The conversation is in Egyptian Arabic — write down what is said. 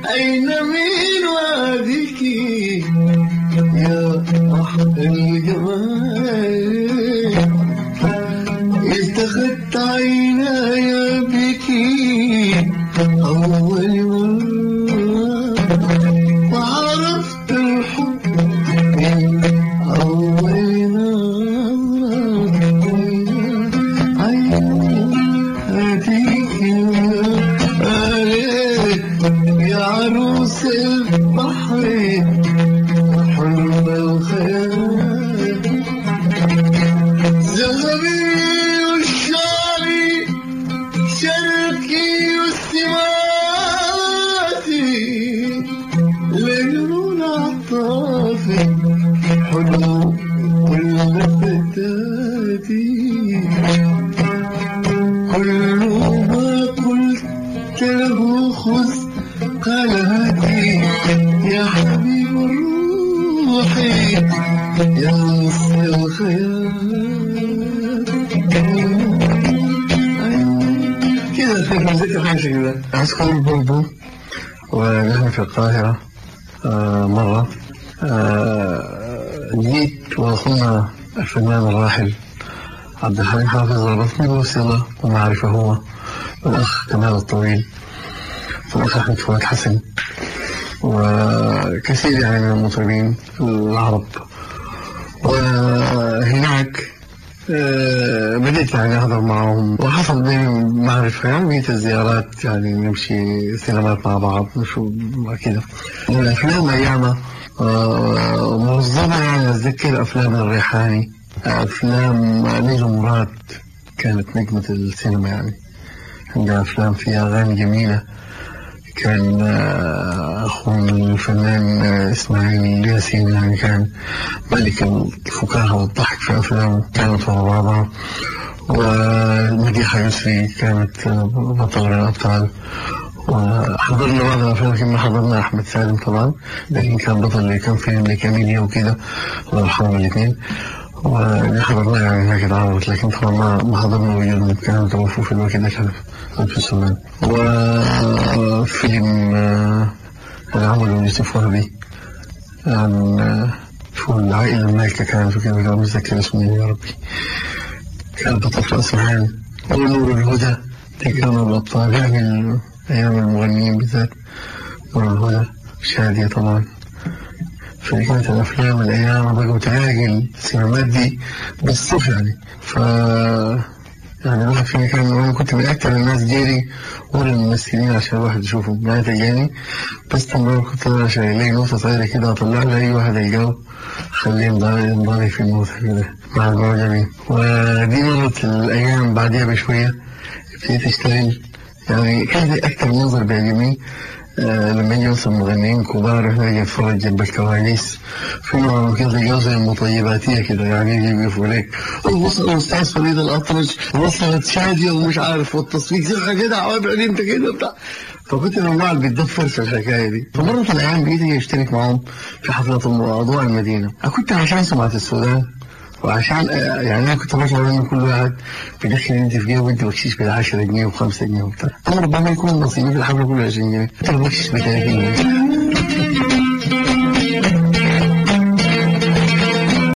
أين من وادك يا أحلى الجمال التخت عيناي بك أول مرة وعرفت الحب من أول نظرة عيني هديك يا عروس البحر حلم الخيال ذهبي والشعري شرقي والسماتي ليل العطاف حلو كل فتاتي كل ما قلت له خذ قال هاتي يا حبيب روحي يا نص الخيال كده في الموسيقى حاجة كده عسكر البلبل ونحن في القاهرة آه مرة آه جيت وأخونا الفنان الراحل عبد الحليم حافظ ربطني بوصلة ومعرفة هو والأخ كمال الطويل والأخ أحمد فؤاد حسن وكثير يعني من المطربين العرب وهناك آه، بديت يعني أحضر معهم وحصل بيني معرفة يعني الزيارات يعني نمشي سينمات مع بعض نشوف كده الأفلام أيامها آه، معظمها يعني أتذكر أفلام الريحاني أفلام نجم مراد كانت نجمة السينما يعني عندها أفلام فيها أغاني جميلة كان آه، أخونا الفنان آه، إسماعيل ياسين يعني كان ملك الفكاهة والضحك في أفلامه كانت ورا بعضها ومديحة يسري كانت آه، بطلة من الأبطال وحضرنا بعض الأفلام لكن ما حضرنا أحمد سالم طبعا لكن كان بطل اللي كان فيلم لكاميليا وكده الله يرحمهم الاثنين وحضرنا يعني هناك اتعرضت لكن طبعا ما ما حضرنا وجودهم كانوا توفوا في الوقت ده كان في السودان وفيلم آه، عمله يوسف وهبي عن آه، شو العائلة المالكة كانت وكده كان متذكر اسمه يا ربي كان بطل أسمعان ونور الهدى ده كانوا الأبطال يعني أيام المغنيين بالذات نور الهدى شادية طبعا فكانت الأفلام الأيام بقوا تعاقل السينمات دي بالصف يعني ف يعني الواحد فينا كان أنا كنت من أكثر الناس جيري ورا الممثلين عشان الواحد يشوفهم ما تجاني بس تمام كنت أنا عشان ألاقي نقطة صغيرة كده أطلع لها أي واحد يلقاه خليه ينضرب ينضرب في النقطة كده مع المعجبين ودي مرت الأيام بعدها بشوية ابتديت أشتغل يعني كان دي أكثر منظر بيعجبني آه، لما يجي مثلا مغنيين كبار هناك يتفرج جنب الكواليس في مرة كده تلقاه زي المطيباتية كده يعني يجي يقفوا لك وصل الأستاذ فريد الأطرش وصلت شادية ومش عارف والتصفيق زي كده عوامل أنت كده بتاع فكنت من النوع اللي بيتدفر في الحكاية دي فمرة الأيام بقيت أجي أشترك معاهم في حفلات أضواء المدينة أنا كنت عشان سمعة السودان وعشان آه، يعني انا كنت بشعر ان كل واحد بيدخل انت في جيبه وانت بكشيش ب 10 جنيه و5 جنيه وبتاع انا ربما يكون نصيبي في الحفله كله 20 جنيه انت البكشيش ب 30 جنيه